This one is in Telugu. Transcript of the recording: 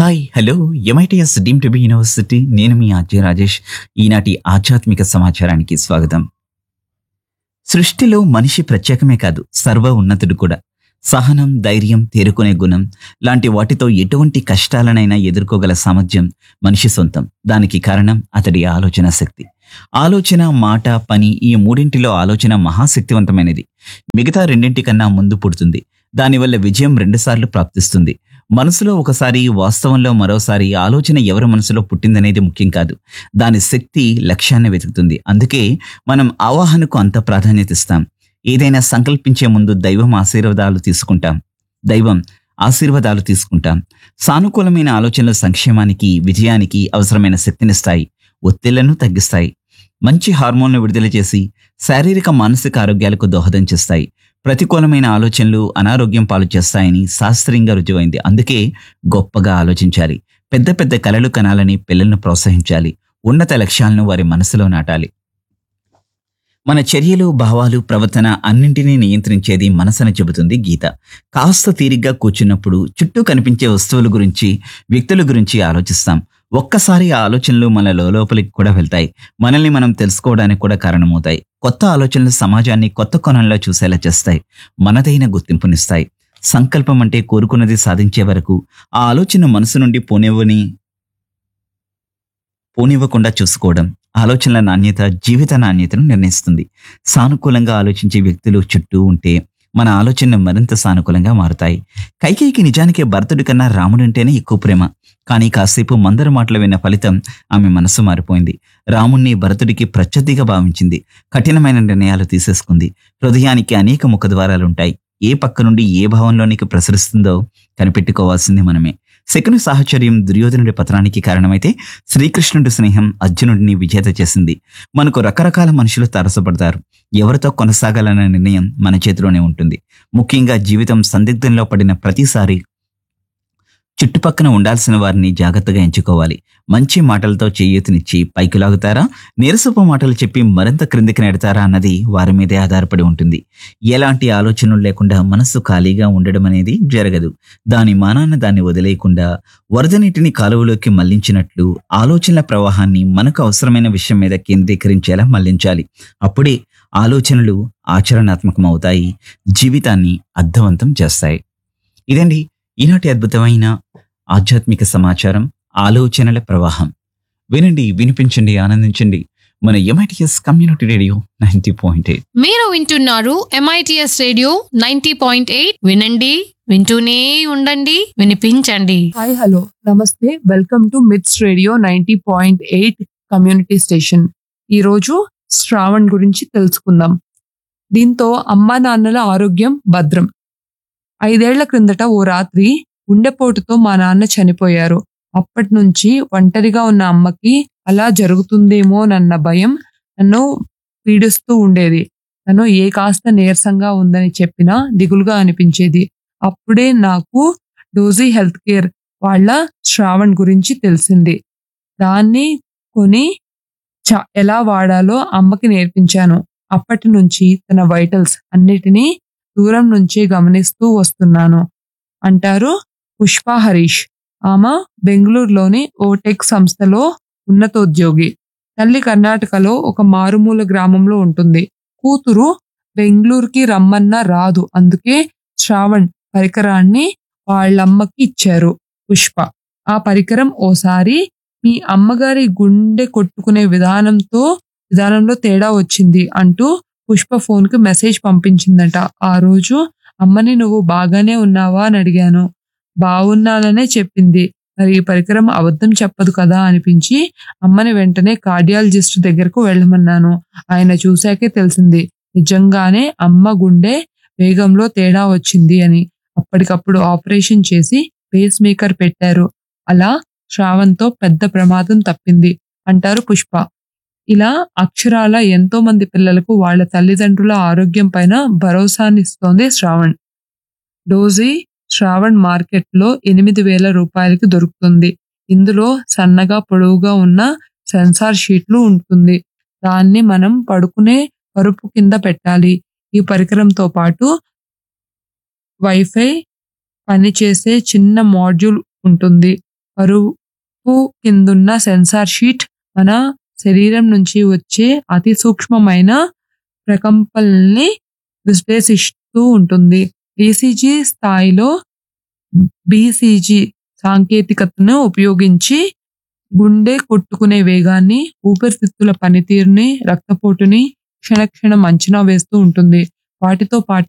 hi hello MITS deem to be university నేను మీ ఆర్జే రాజేష్ ఈనాటి ఆధ్యాత్మిక సమాచారానికి స్వాగతం సృష్టిలో మనిషి ప్రత్యేకమే కాదు సర్వ ఉన్నతుడు కూడా సహనం ధైర్యం తేరుకునే గుణం లాంటి వాటితో ఎటువంటి కష్టాలనైనా ఎదుర్కోగల సామర్థ్యం మనిషి సొంతం దానికి కారణం అతడి ఆలోచన శక్తి ఆలోచన మాట పని ఈ మూడింటిలో ఆలోచన మహాశక్తివంతమైనది మిగతా రెండింటి కన్నా ముందు పుడుతుంది దానివల్ల విజయం రెండుసార్లు ప్రాప్తిస్తుంది మనసులో ఒకసారి వాస్తవంలో మరోసారి ఆలోచన ఎవరి మనసులో పుట్టిందనేది ముఖ్యం కాదు దాని శక్తి లక్ష్యాన్ని వెతుకుతుంది అందుకే మనం ఆవాహనకు అంత ప్రాధాన్యత ఇస్తాం ఏదైనా సంకల్పించే ముందు దైవం ఆశీర్వాదాలు తీసుకుంటాం దైవం ఆశీర్వాదాలు తీసుకుంటాం సానుకూలమైన ఆలోచనలు సంక్షేమానికి విజయానికి అవసరమైన శక్తినిస్తాయి ఒత్తిళ్లను తగ్గిస్తాయి మంచి హార్మోన్లు విడుదల చేసి శారీరక మానసిక ఆరోగ్యాలకు దోహదం చేస్తాయి ప్రతికూలమైన ఆలోచనలు అనారోగ్యం పాలు చేస్తాయని శాస్త్రీయంగా రుజువైంది అందుకే గొప్పగా ఆలోచించాలి పెద్ద పెద్ద కలలు కనాలని పిల్లలను ప్రోత్సహించాలి ఉన్నత లక్ష్యాలను వారి మనసులో నాటాలి మన చర్యలు భావాలు ప్రవర్తన అన్నింటినీ నియంత్రించేది మనసని చెబుతుంది గీత కాస్త తీరిగ్గా కూర్చున్నప్పుడు చుట్టూ కనిపించే వస్తువుల గురించి వ్యక్తుల గురించి ఆలోచిస్తాం ఒక్కసారి ఆ ఆలోచనలు మన లోపలికి కూడా వెళ్తాయి మనల్ని మనం తెలుసుకోవడానికి కూడా కారణమవుతాయి కొత్త ఆలోచనలు సమాజాన్ని కొత్త కోణంలో చూసేలా చేస్తాయి మనదైన గుర్తింపునిస్తాయి సంకల్పం అంటే కోరుకున్నది సాధించే వరకు ఆ ఆలోచన మనసు నుండి పోనివ్వని పోనివ్వకుండా చూసుకోవడం ఆలోచనల నాణ్యత జీవిత నాణ్యతను నిర్ణయిస్తుంది సానుకూలంగా ఆలోచించే వ్యక్తులు చుట్టూ ఉంటే మన ఆలోచనలు మరింత సానుకూలంగా మారుతాయి కైకేయికి నిజానికి భరతుడి కన్నా రాముడంటేనే ఎక్కువ ప్రేమ కానీ కాసేపు మందర మాటలు విన్న ఫలితం ఆమె మనసు మారిపోయింది రాముణ్ణి భరతుడికి ప్రత్యర్థిగా భావించింది కఠినమైన నిర్ణయాలు తీసేసుకుంది హృదయానికి అనేక ముఖద్వారాలుంటాయి ఏ పక్క నుండి ఏ భావంలోనికి ప్రసరిస్తుందో కనిపెట్టుకోవాల్సింది మనమే శకుని సాహచర్యం దుర్యోధనుడి పతనానికి కారణమైతే శ్రీకృష్ణుడి స్నేహం అర్జునుడిని విజేత చేసింది మనకు రకరకాల మనుషులు తారసపడతారు ఎవరితో కొనసాగాలన్న నిర్ణయం మన చేతిలోనే ఉంటుంది ముఖ్యంగా జీవితం సందిగ్ధంలో పడిన ప్రతిసారి చుట్టుపక్కన ఉండాల్సిన వారిని జాగ్రత్తగా ఎంచుకోవాలి మంచి మాటలతో చేయూతనిచ్చి పైకి లాగుతారా నీరసపు మాటలు చెప్పి మరింత క్రిందికి నెడతారా అన్నది వారి మీదే ఆధారపడి ఉంటుంది ఎలాంటి ఆలోచనలు లేకుండా మనస్సు ఖాళీగా ఉండడం అనేది జరగదు దాని మానాన్న దాన్ని వదిలేయకుండా వరద నీటిని కాలువలోకి మళ్లించినట్లు ఆలోచనల ప్రవాహాన్ని మనకు అవసరమైన విషయం మీద కేంద్రీకరించేలా మళ్లించాలి అప్పుడే ఆలోచనలు ఆచరణాత్మకం అవుతాయి జీవితాన్ని అర్థవంతం చేస్తాయి ఇదండి ఈనాటి అద్భుతమైన ఆధ్యాత్మిక సమాచారం ఆలోచనల ప్రవాహం వినండి వినిపించండి ఆనందించండి మన MITS community radio ninety point eight మీరు వింటున్నారు MITS radio ninety point eight వినండి వింటూనే ఉండండి వినిపించండి హాయ్ హలో నమస్తే welcome to MITS radio ninety point eight community station ఈరోజు శ్రావణ్ గురించి తెలుసుకుందాం దీంతో అమ్మా నాన్నల ఆరోగ్యం భద్రం ఐదేళ్ల క్రిందట ఓ రాత్రి గుండెపోటుతో మా నాన్న చనిపోయారు అప్పటి నుంచి ఒంటరిగా ఉన్న అమ్మకి అలా జరుగుతుందేమోనన్న భయం నన్ను పీడిస్తూ ఉండేది తను ఏ కాస్త నీరసంగా ఉందని చెప్పినా దిగులుగా అనిపించేది అప్పుడే నాకు డోజీ హెల్త్ కేర్ వాళ్ళ శ్రావణ్ గురించి తెలిసింది దాన్ని కొని చ- ఎలా వాడాలో అమ్మకి నేర్పించాను అప్పటి నుంచి తన వైటల్స్ అన్నిటినీ దూరం నుంచే గమనిస్తూ వస్తున్నాను అంటారు పుష్ప హరీష్ ఆమె బెంగళూరులోని ఓ టెక్ సంస్థలో ఉన్నతోద్యోగి తల్లి కర్ణాటకలో ఒక మారుమూల గ్రామంలో ఉంటుంది కూతురు బెంగళూరుకి రమ్మన్నా రాదు అందుకే శ్రావణ్ పరికరాన్ని వాళ్ళమ్మకి ఇచ్చారు పుష్ప ఆ పరికరం ఓసారి మీ అమ్మగారి గుండె కొట్టుకునే విధానంతో విధానంలో తేడా వచ్చింది అంటూ పుష్ప ఫోన్ కి మెసేజ్ పంపించిందట ఆ రోజు అమ్మని నువ్వు బాగానే ఉన్నావా అని అడిగాను బాగున్నాననే చెప్పింది మరి ఈ పరికరం అబద్ధం చెప్పదు కదా అనిపించి అమ్మని వెంటనే కార్డియాలజిస్ట్ దగ్గరకు వెళ్ళమన్నాను ఆయన చూశాకే తెలిసింది నిజంగానే అమ్మ గుండె వేగంలో తేడా వచ్చింది అని అప్పటికప్పుడు ఆపరేషన్ చేసి పేస్ మేకర్ పెట్టారు అలా శ్రావంతో పెద్ద ప్రమాదం తప్పింది అంటారు పుష్ప ఇలా అక్షరాల ఎంతో మంది పిల్లలకు వాళ్ళ తల్లిదండ్రుల ఆరోగ్యం పైన భరోసానిస్తోంది శ్రావణ్ డోజీ శ్రావణ్ మార్కెట్లో ఎనిమిది వేల రూపాయలకి దొరుకుతుంది ఇందులో సన్నగా పొడవుగా ఉన్న సెన్సార్ షీట్లు ఉంటుంది దాన్ని మనం పడుకునే పరుపు కింద పెట్టాలి ఈ పరికరంతో పాటు వైఫై పనిచేసే చిన్న మాడ్యూల్ ఉంటుంది పరుపు కిందున్న సెన్సార్ షీట్ మన శరీరం నుంచి వచ్చే అతి సూక్ష్మమైన ప్రకంపనల్ని విశ్లేషిస్తూ ఉంటుంది ఈసీజీ స్థాయిలో బీసీజీ సాంకేతికతను ఉపయోగించి గుండె కొట్టుకునే వేగాన్ని ఊపిరితిత్తుల పనితీరుని రక్తపోటుని క్షణక్షణం అంచనా వేస్తూ ఉంటుంది వాటితో పాటు